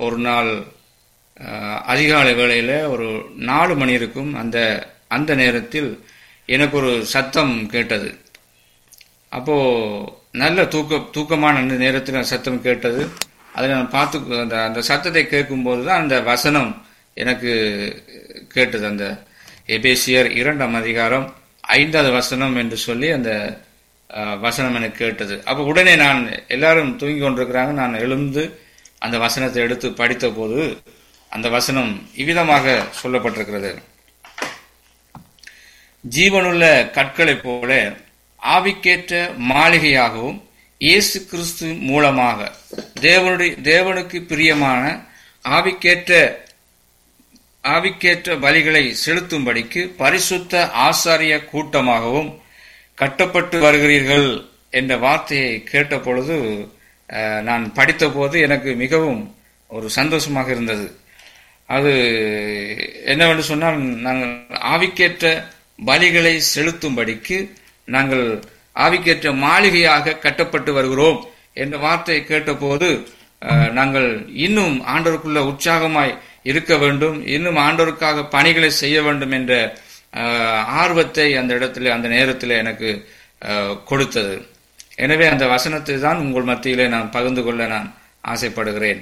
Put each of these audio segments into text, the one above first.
ஒரு நாள் அஹ், அதிகாலை வேளையில் ஒரு நாலு மணி இருக்கும் அந்த அந்த நேரத்தில் எனக்கு ஒரு சத்தம் கேட்டது அப்போ நல்ல தூக்க தூக்கமான அந்த நேரத்தில் சத்தம் கேட்டது அதை நான் பார்த்து அந்த அந்த சத்தத்தை கேட்கும்போது தான் அந்த வசனம் எனக்கு கேட்டது அந்த எபேசியர் இரண்டாம் அதிகாரம் ஐந்தாவது வசனம் என்று சொல்லி அந்த அஹ், வசனம் எனக்கு கேட்டது அப்போ உடனே நான் எல்லாரும் தூங்கி கொண்டிருக்கிறாங்க நான் எழுந்து அந்த வசனத்தை எடுத்து படித்த போது அந்த வசனம் இவ்விதமாக சொல்லப்பட்டிருக்கிறது ஜீவனுள்ள கற்களைப் போல ஆவிக்கேற்ற மாளிகையாகவும் இயேசு கிறிஸ்து மூலமாக தேவனுடைய தேவனுக்கு பிரியமான ஆவிக்கேற்ற ஆவிக்கேற்ற பலிகளை செலுத்தும்படிக்கு பரிசுத்த ஆசாரிய கூட்டமாகவும் கட்டப்பட்டு வருகிறீர்கள் என்ற வார்த்தையை கேட்ட பொழுது அஹ், நான் படித்தபோது எனக்கு மிகவும் ஒரு சந்தோஷமாக இருந்தது அது என்னவென்று சொன்னால் நாங்கள் ஆவிக்கேற்ற பலிகளை செலுத்தும்படிக்கு நாங்கள் ஆவிக்கேற்ற மாளிகையாக கட்டப்பட்டு வருகிறோம் என்ற வார்த்தையை கேட்டபோது அஹ், நாங்கள் இன்னும் ஆண்டவருக்குள்ள உற்சாகமாய் இருக்க வேண்டும் இன்னும் ஆண்டவருக்காக பணிகளை செய்ய வேண்டும் என்ற அஹ், ஆர்வத்தை அந்த இடத்துல அந்த நேரத்தில் எனக்கு அஹ், கொடுத்தது எனவே அந்த வசனத்தை தான் உங்கள் மத்தியிலே நான் பகிர்ந்து கொள்ள நான் ஆசைப்படுகிறேன்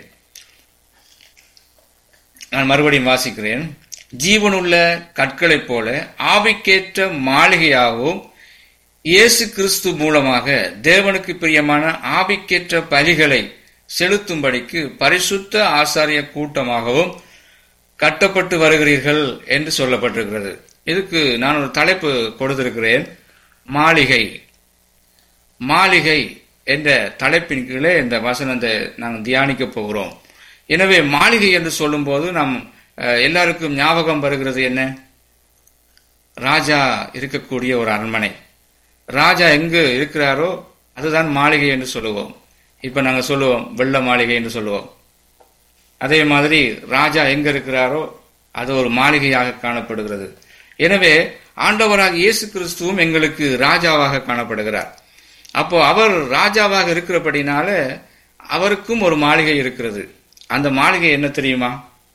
நான் மறுபடியும் வாசிக்கிறேன் ஜீவனுள்ள கற்களைப் போல ஆவிக்கேற்ற மாளிகையாகவும் இயேசு கிறிஸ்து மூலமாக தேவனுக்கு பிரியமான ஆவிக்கேற்ற பலிகளை செலுத்தும்படிக்கு பரிசுத்த ஆசாரிய கூட்டமாகவும் கட்டப்பட்டு வருகிறீர்கள் என்று சொல்லப்பட்டிருக்கிறது இதுக்கு நான் ஒரு தலைப்பு கொடுத்திருக்கிறேன் மாளிகை மாளிகை என்ற தலைப்பின் கீழே இந்த வசனத்தை நாங்கள் தியானிக்க போகிறோம் எனவே மாளிகை என்று சொல்லும்போது நாம் அஹ், எல்லாருக்கும் ஞாபகம் வருகிறது என்ன ராஜா இருக்கக்கூடிய ஒரு அரண்மனை ராஜா எங்கு இருக்கிறாரோ அதுதான் மாளிகை என்று சொல்லுவோம் இப்ப நாங்க சொல்லுவோம் வெள்ள மாளிகை என்று சொல்லுவோம் அதே மாதிரி ராஜா எங்க இருக்கிறாரோ அது ஒரு மாளிகையாக காணப்படுகிறது எனவே ஆண்டவராக இயேசு கிறிஸ்துவும் எங்களுக்கு ராஜாவாக காணப்படுகிறார் அப்போ அவர் ராஜாவாக இருக்கிறபடினால அவருக்கும் ஒரு மாளிகை இருக்கிறது அந்த மாளிகை என்ன தெரியுமா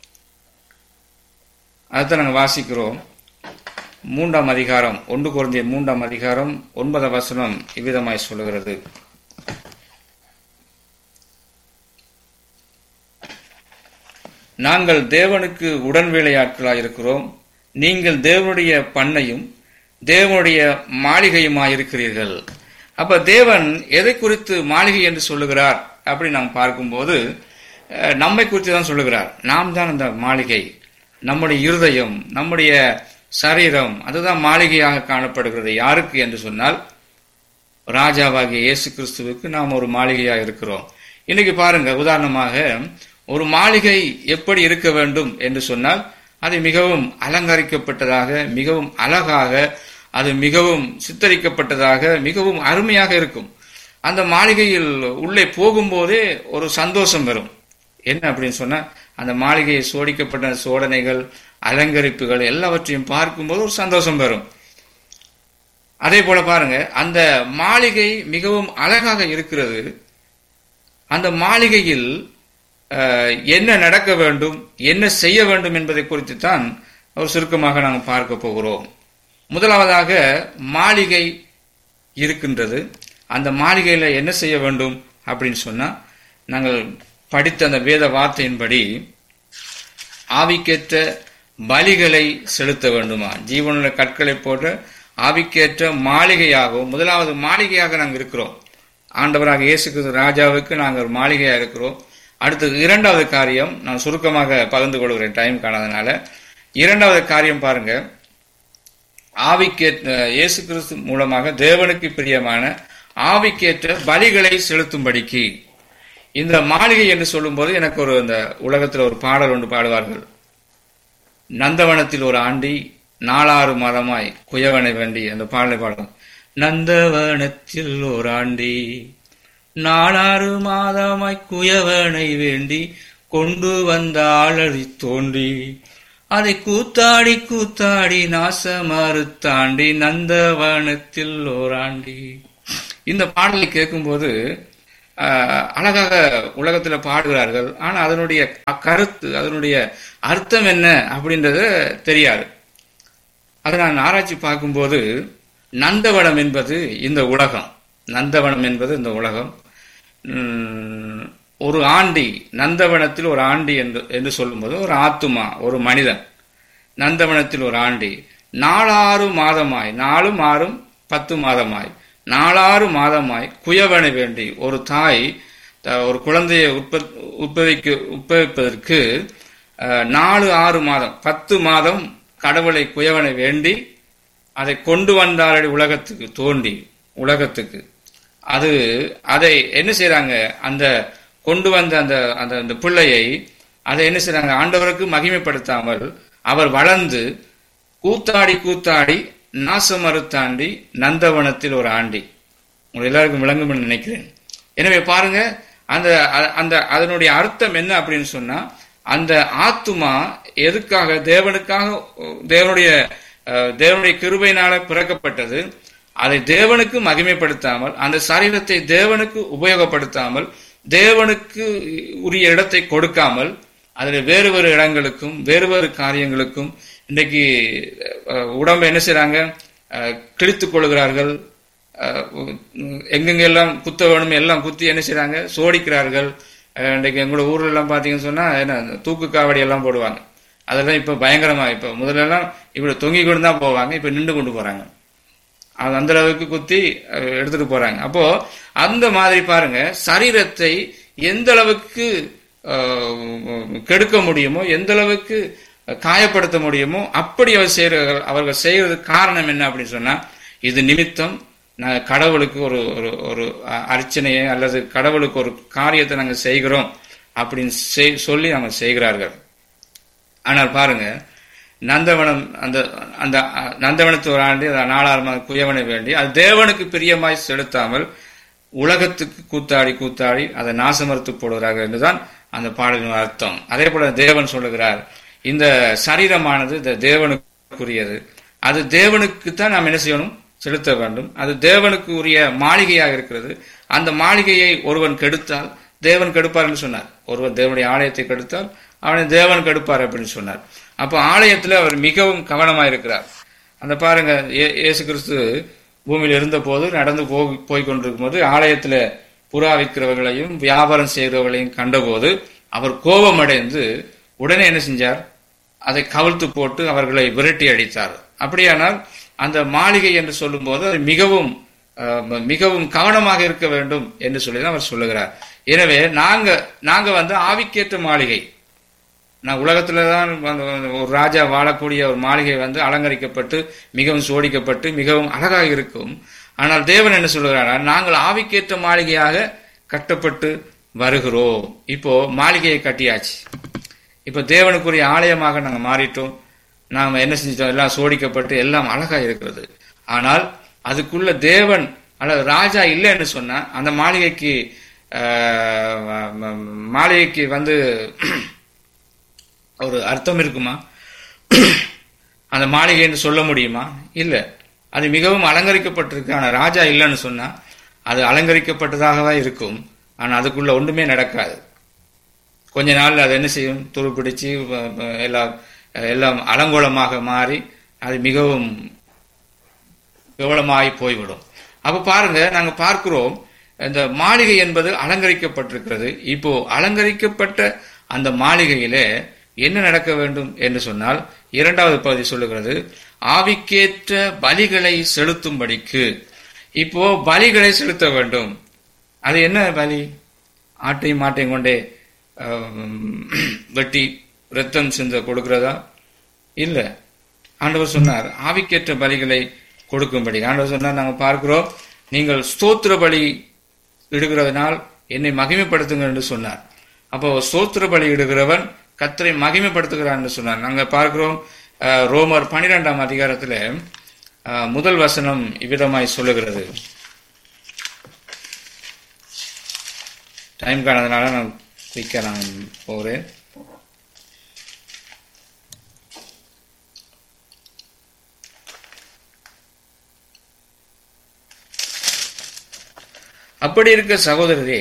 அதுதான் நாங்கள் வாசிக்கிறோம் மூன்றாம் அதிகாரம் ஒன்று குறைந்திய மூன்றாம் அதிகாரம் ஒன்பதாம் வசனம் இவ்விதமாய் சொல்லுகிறது நாங்கள் தேவனுக்கு உடன் வேலையாட்களாய் இருக்கிறோம் நீங்கள் தேவனுடைய பண்ணையும் தேவனுடைய மாளிகையுமாயிருக்கிறீர்கள் அப்ப தேவன் எதை குறித்து மாளிகை என்று சொல்லுகிறார் அப்படி நாம் பார்க்கும்போது அஹ், நம்மை குறித்து தான் சொல்லுகிறார் நாம் தான் அந்த மாளிகை நம்முடைய இருதயம் நம்முடைய சரீரம் அதுதான் மாளிகையாக காணப்படுகிறது யாருக்கு என்று சொன்னால் ராஜாவாகிய இயேசு கிறிஸ்துவுக்கு நாம் ஒரு மாளிகையாக இருக்கிறோம் இன்னைக்கு பாருங்க உதாரணமாக ஒரு மாளிகை எப்படி இருக்க வேண்டும் என்று சொன்னால் அது மிகவும் அலங்கரிக்கப்பட்டதாக மிகவும் அழகாக அது மிகவும் சித்தரிக்கப்பட்டதாக மிகவும் அருமையாக இருக்கும் அந்த மாளிகையில் உள்ளே போகும்போதே ஒரு சந்தோஷம் வரும் என்ன அப்படின்னு சொன்னா அந்த மாளிகையை சோடிக்கப்பட்ட சோதனைகள் அலங்கரிப்புகள் எல்லாவற்றையும் பார்க்கும்போது ஒரு சந்தோஷம் வரும் அதே போல பாருங்க அந்த மாளிகை மிகவும் அழகாக இருக்கிறது அந்த மாளிகையில் அஹ், என்ன நடக்க வேண்டும் என்ன செய்ய வேண்டும் என்பதை குறித்து தான் ஒரு சுருக்கமாக நாங்கள் பார்க்க போகிறோம் முதலாவதாக மாளிகை இருக்கின்றது அந்த மாளிகையில என்ன செய்ய வேண்டும் அப்படின்னு சொன்னா நாங்கள் படித்த அந்த வேத வார்த்தையின்படி ஆவிக்கேற்ற பலிகளை செலுத்த வேண்டுமா ஜீவனுள்ள கற்களை போட்டு ஆவிக்கேற்ற மாளிகையாகவும் முதலாவது மாளிகையாக நாங்கள் இருக்கிறோம் ஆண்டவராக இயேசு கிறிஸ்து ராஜாவுக்கு நாங்கள் ஒரு மாளிகையாக இருக்கிறோம் அடுத்தது இரண்டாவது காரியம் நான் சுருக்கமாக பகிர்ந்து கொள்கிறேன் டைம் காணாதனால இரண்டாவது காரியம் பாருங்க ஆவிக்கேற்ற இயேசு கிறிஸ்து மூலமாக தேவனுக்கு பிரியமான ஆவிக்கேற்ற பலிகளை செலுத்தும்படிக்கு இந்த மாளிகை என்று சொல்லும்போது எனக்கு ஒரு இந்த உலகத்தில் ஒரு பாடல் ஒன்று பாடுவார்கள் நந்தவனத்தில் ஒரு ஆண்டி நாலாறு மாதமாய் குயவனை வேண்டி அந்த பாடலை பாடும் நந்தவனத்தில் ஒரு ஆண்டி நாலாறு மாதமாய் குயவனை வேண்டி கொண்டு வந்த ஆளறி தோன்றி அதை கூத்தாடி கூத்தாடி நாசமாறு தாண்டி நந்தவனத்தில் ஓராண்டி இந்த பாடலை கேட்கும்போது ஆஹ், அழகாக உலகத்துல பாடுகிறார்கள் ஆனா அதனுடைய கருத்து அதனுடைய அர்த்தம் என்ன அப்படின்றது தெரியாது அதை நான் ஆராய்ச்சி பார்க்கும்போது நந்தவனம் என்பது இந்த உலகம் நந்தவனம் என்பது இந்த உலகம் உம், ஒரு ஆண்டி நந்தவனத்தில் ஒரு ஆண்டி என்று என்று சொல்லும்போது ஒரு ஆத்துமா ஒரு மனிதன் நந்தவனத்தில் ஒரு ஆண்டி நாலாறு மாதமாய் நாலும் ஆறும் பத்து மாதமாய் நாலாறு மாதமாய் குயவனை வேண்டி ஒரு தாய் த- ஒரு குழந்தையை உற்பத் உற்பவிக்க உற்பவிப்பதற்கு அஹ், நாலு ஆறு மாதம் பத்து மாதம் கடவுளை குயவனை வேண்டி அதை கொண்டு வந்தாரடி உலகத்துக்கு தோண்டி உலகத்துக்கு அது அதை என்ன செய்றாங்க அந்த கொண்டு வந்த அந்த அந்த அந்த பிள்ளையை அதை என்ன செய்றாங்க ஆண்டவருக்கு மகிமைப்படுத்தாமல் அவர் வளர்ந்து கூத்தாடி கூத்தாடி நாசமறுத்தாண்டி நந்தவனத்தில் ஒரு ஆண்டி உங்க எல்லாருக்கும் விளங்கும் என்று நினைக்கிறேன் எனவே பாருங்க அந்த அ- அந்த அதனுடைய அர்த்தம் என்ன அப்படின்னு சொன்னா அந்த ஆத்துமா எதுக்காக தேவனுக்காக தேவனுடைய அஹ், தேவனுடைய கிருபையினால பிறக்கப்பட்டது அதை தேவனுக்கு மகிமைப்படுத்தாமல் அந்த சரீரத்தை தேவனுக்கு உபயோகப்படுத்தாமல் தேவனுக்கு உரிய இடத்தை கொடுக்காமல் அதில் வேறு வேறு இடங்களுக்கும் வேறு வேறு காரியங்களுக்கும் இன்றைக்கு அஹ், உடம்பை என்ன செய்றாங்க அஹ், கிழித்துக் கொள்கிறார்கள் அஹ், உம், எங்கெங்கெல்லாம் குத்த வேணும் எல்லாம் குத்தி என்ன செய்றாங்க சோடிக்கிறார்கள் அஹ், இன்றைக்கு எங்களோட ஊர்ல எல்லாம் பாத்தீங்கன்னு சொன்னா என்ன அந்த தூக்கு காவடி எல்லாம் போடுவாங்க அதெல்லாம் இப்ப பயங்கரமா இப்ப முதல்ல எல்லாம் இப்படி தொங்கி கொண்டு தான் போவாங்க இப்ப நின்று கொண்டு போறாங்க அது அந்த அளவுக்கு குத்தி அஹ், எடுத்துட்டு போறாங்க அப்போ அந்த மாதிரி பாருங்க சரீரத்தை எந்த அளவுக்கு அஹ், கெடுக்க முடியுமோ எந்த அளவுக்கு காயப்படுத்த முடியுமோ அப்படி அவர் செய்கிறார்கள் அவர்கள் செய்யறதுக்கு காரணம் என்ன அப்படின்னு சொன்னா இது நிமித்தம் நான் கடவுளுக்கு ஒரு ஒரு ஒரு அ- அர்ச்சனையை அல்லது கடவுளுக்கு ஒரு காரியத்தை நாங்கள் செய்கிறோம் அப்படின்னு செய்- சொல்லி நாங்கள் செய்கிறார்கள் ஆனால் பாருங்க நந்தவனம் அந்த அந்த அஹ், நந்தவனத்து ஒரு ஆண்டு நாலாறு குயவனை வேண்டி அது தேவனுக்கு பிரியமாய் செலுத்தாமல் உலகத்துக்கு கூத்தாடி கூத்தாடி அதை நாசமறுத்து போடுகிறார்கள் என்றுதான் அந்த பாடலின் அர்த்தம் அதே போல தேவன் சொல்லுகிறார் இந்த சரீரமானது இந்த தேவனுக்குரியது அது தேவனுக்கு தான் நாம் என்ன செய்யணும் செலுத்த வேண்டும் அது தேவனுக்கு உரிய மாளிகையாக இருக்கிறது அந்த மாளிகையை ஒருவன் கெடுத்தால் தேவன் கெடுப்பார் என்று சொன்னார் ஒருவன் தேவனுடைய ஆலயத்தை கெடுத்தால் அவனை தேவன் கெடுப்பார் அப்படின்னு சொன்னார் அப்போ ஆலயத்தில் அவர் மிகவும் கவனமாக இருக்கிறார் அந்த பாருங்க இயே- இயேசு கிறிஸ்து பூமியில் இருந்தபோது நடந்து போய் போய் கொண்டிருக்கும் போது ஆலயத்தில் புறா விற்கிறவர்களையும் வியாபாரம் செய்கிறவர்களையும் கண்டபோது அவர் கோபமடைந்து உடனே என்ன செஞ்சார் அதை கவிழ்த்து போட்டு அவர்களை விரட்டி அடித்தார் அப்படியானால் அந்த மாளிகை என்று சொல்லும்போது அது மிகவும் அஹ், மிகவும் கவனமாக இருக்க வேண்டும் என்று சொல்லி தான் அவர் சொல்லுகிறார் எனவே நாங்க நாங்க வந்து ஆவிக்கேற்ற மாளிகை நான் உலகத்துல தான் வந்து ஒரு ராஜா வாழக்கூடிய ஒரு மாளிகை வந்து அலங்கரிக்கப்பட்டு மிகவும் சோடிக்கப்பட்டு மிகவும் அழகாக இருக்கும் ஆனால் தேவன் என்ன சொல்லுகிறார் நாங்கள் ஆவிக்கேற்ற மாளிகையாக கட்டப்பட்டு வருகிறோம் இப்போ மாளிகையை கட்டியாச்சு இப்போ தேவனுக்குரிய ஆலயமாக நாங்கள் மாறிட்டோம் நாம் என்ன செஞ்சிட்டோம் எல்லாம் சோடிக்கப்பட்டு எல்லாம் அழகா இருக்கிறது ஆனால் அதுக்குள்ள தேவன் அல்லது ராஜா இல்லைன்னு சொன்னா அந்த மாளிகைக்கு ஆஹ், மாளிகைக்கு வந்து ஒரு அர்த்தம் இருக்குமா அந்த மாளிகைன்னு சொல்ல முடியுமா இல்ல அது மிகவும் அலங்கரிக்கப்பட்டிருக்கு ஆனா ராஜா இல்லைன்னு சொன்னா அது அலங்கரிக்கப்பட்டதாக தான் இருக்கும் ஆனா அதுக்குள்ள ஒன்றுமே நடக்காது கொஞ்ச நாள் அது என்ன செய்யும் துருப்பிடிச்சு வ- வ- எல்லாம் எல்லாம் அலங்கோலமாக மாறி அது மிகவும் கேவலமாகி போய்விடும் அப்ப பாருங்க நாங்க பார்க்கிறோம் இந்த மாளிகை என்பது அலங்கரிக்கப்பட்டிருக்கிறது இப்போ அலங்கரிக்கப்பட்ட அந்த மாளிகையிலே என்ன நடக்க வேண்டும் என்று சொன்னால் இரண்டாவது பகுதி சொல்லுகிறது ஆவிக்கேற்ற பலிகளை செலுத்தும்படிக்கு இப்போ பலிகளை செலுத்த வேண்டும் அது என்ன பலி ஆட்டையும் மாட்டையும் கொண்டே ஆம், வெட்டி ரத்தம் சிந்த கொடுக்கிறதா இல்ல ஆண்டவர் சொன்னார் ஆவிக்கேற்ற பலிகளை கொடுக்கும்படி ஆண்டவர் சொன்னார் நாங்க பார்க்கிறோம் நீங்கள் ஸ்தோத்திர பலி இடுகிறதுனால் என்னை மகிமைப்படுத்துங்கள் என்று சொன்னார் அப்போ ஸ்தோத்திர பலி இடுகிறவன் கத்தரை மகிமைப்படுத்துகிறான் என்று சொன்னார் நாங்க பார்க்கிறோம் அஹ், ரோமர் பனிரெண்டாம் அதிகாரத்துல அஹ், முதல் வசனம் இவ்விதமாய் சொல்லுகிறது டைம் காணதுனால நான் குயிக்காக நான் போகிறேன் அப்படி இருக்க சகோதரரே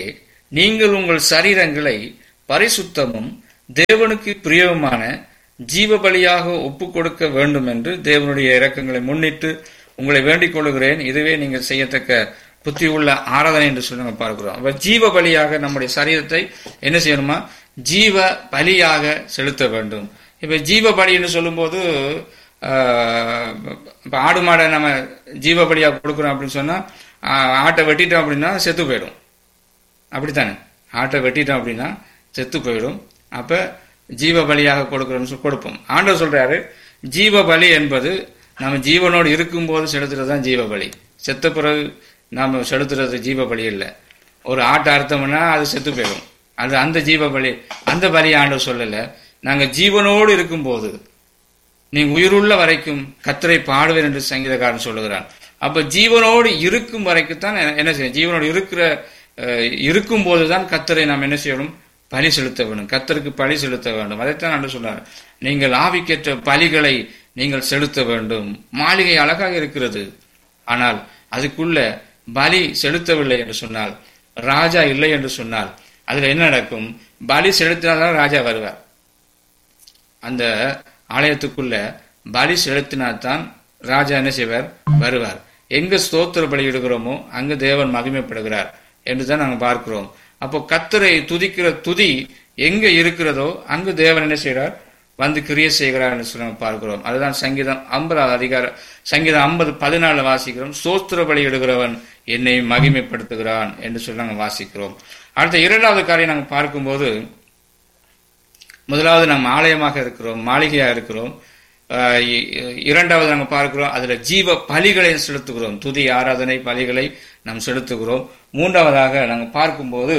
நீங்கள் உங்கள் சரீரங்களை பரிசுத்தமும் தேவனுக்கு பிரியவுமான ஜீவ பலியாக ஒப்பு கொடுக்க வேண்டும் என்று தேவனுடைய இரக்கங்களை முன்னிட்டு உங்களை வேண்டிக் கொள்கிறேன் இதுவே நீங்கள் செய்யத்தக்க புத்தி உள்ள ஆராதனை என்று சொல்லி நம்ம பார்க்கிறோம் அப்ப ஜீவ பலியாக நம்முடைய சரீரத்தை என்ன செய்யணுமா ஜீவ பலியாக செலுத்த வேண்டும் இப்ப ஜீவ பலின்னு சொல்லும்போது ஆஹ், இப்ப ஆடு மாடை நம்ம ஜீவ பலியா கொடுக்குறோம் அப்படின்னு சொன்னா ஆஹ், ஆட்டை வெட்டிட்டோம் அப்படின்னா செத்து போயிடும் அப்படித்தானே ஆட்டை வெட்டிட்டோம் அப்படின்னா செத்து போயிடும் அப்ப ஜீவ பலியாக கொடுக்கிறோம்னு சொல்லி கொடுப்போம் ஆண்டவர் சொல்றாரு ஜீவ பலி என்பது நம்ம ஜீவனோடு இருக்கும்போது செலுத்துறது தான் ஜீவ பலி செத்த பிறகு நாம செலுத்துறது ஜீவ பலி இல்லை ஒரு ஆட்டை அறுத்தோம்னா அது செத்து போயிடும் அது அந்த ஜீவ பலி அந்த பலி ஆண்டவர் சொல்லல நாங்க ஜீவனோடு இருக்கும்போது நீங்க உயிருள்ள வரைக்கும் கத்தரை பாடுவேன் என்று சங்கீதக்காரன் சொல்லுகிறான் அப்ப ஜீவனோடு இருக்கும் வரைக்கும் தான் என்ன செய்யணும் ஜீவனோடு இருக்கிற அஹ், இருக்கும் போதுதான் கத்தரை நாம் என்ன செய்யணும் பலி செலுத்த வேண்டும் கத்தருக்கு பலி செலுத்த வேண்டும் அதைத்தான் ஆண்டு சொன்னார் நீங்கள் ஆவிக்கேற்ற பலிகளை நீங்கள் செலுத்த வேண்டும் மாளிகை அழகாக இருக்கிறது ஆனால் அதுக்குள்ள பலி செலுத்தவில்லை என்று சொன்னால் ராஜா இல்லை என்று சொன்னால் அதுல என்ன நடக்கும் பலி செலுத்தினால்தான் ராஜா வருவார் அந்த ஆலயத்துக்குள்ள பலி செலுத்தினால்தான் ராஜா என்ன செய்வார் வருவார் எங்க ஸ்தோத்திர பலி இடுகிறோமோ அங்க தேவன் மகிமைப்படுகிறார் என்றுதான் நாங்க பார்க்கிறோம் அப்போ கத்தரை துதிக்கிற துதி எங்க இருக்கிறதோ அங்கு தேவன் என்ன செய்கிறார் வந்து கிரியை செய்கிறார் என்று சொல்லி நம்ம பார்க்கிறோம் அதுதான் சங்கீதம் ஐம்பதாவது அதிகாரம் சங்கீதம் ஐம்பது பதினாலு வாசிக்கிறோம் சோத்திர பலி இடுகிறவன் என்னை மகிமைப்படுத்துகிறான் என்று சொல்லி நாங்கள் வாசிக்கிறோம் அடுத்த இரண்டாவது காரியம் நாங்கள் பார்க்கும்போது முதலாவது நாம் ஆலயமாக இருக்கிறோம் மாளிகையாக இருக்கிறோம் ஆஹ் இ- இரண்டாவது நாங்கள் பார்க்கிறோம் அதுல ஜீவ பலிகளை செலுத்துகிறோம் துதி ஆராதனை பலிகளை நாம் செலுத்துகிறோம் மூன்றாவதாக நாங்கள் பார்க்கும்போது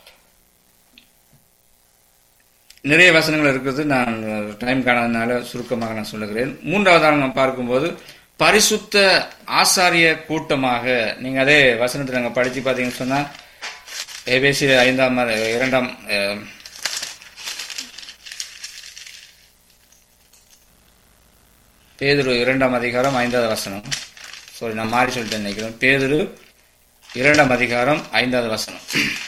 நிறைய வசனங்கள் இருக்குது நான் டைம் காணாதனால சுருக்கமாக நான் சொல்லுகிறேன் மூன்றாவதாக நாம் பார்க்கும்போது பரிசுத்த ஆசாரிய கூட்டமாக நீங்க அதே வசனத்தில் நாங்கள் படிச்சு பார்த்தீங்கன்னு சொன்னா ஏபேசி ஐந்தாம் அ- இரண்டாம் அஹ், பேதுரு இரண்டாம் அதிகாரம் ஐந்தாவது வசனம் சாரி நான் மாறி சொல்லிட்டேன் நினைக்கிறேன் பேதுரு இரண்டாம் அதிகாரம் ஐந்தாவது வசனம்